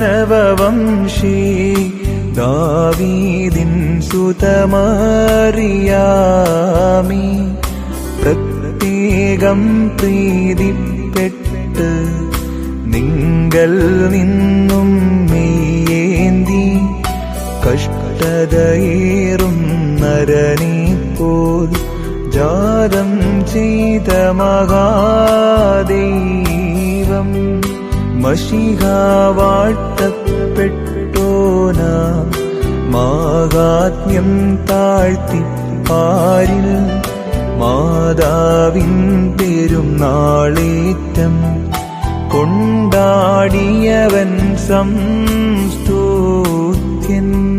മാനവവംശീ ദാവീദിൻ സുതമറിയാമി പ്രത്യേകം പ്രീതിപ്പെട്ട് നിങ്ങൾ നിന്നും മെയ്യേന്തി കഷ്ടതയേറും നരനെ പോൽ ജാതം ചെയ്ത മഹാദൈവം മഷികാവാട്ടപ്പെട്ടോനാം മാഹാത്മ്യം താഴ്ത്തി പാരിൽ മാതാവിൻ പെരും നാളേറ്റം കൊണ്ടാടിയവൻ സംസ്തോത്യൻ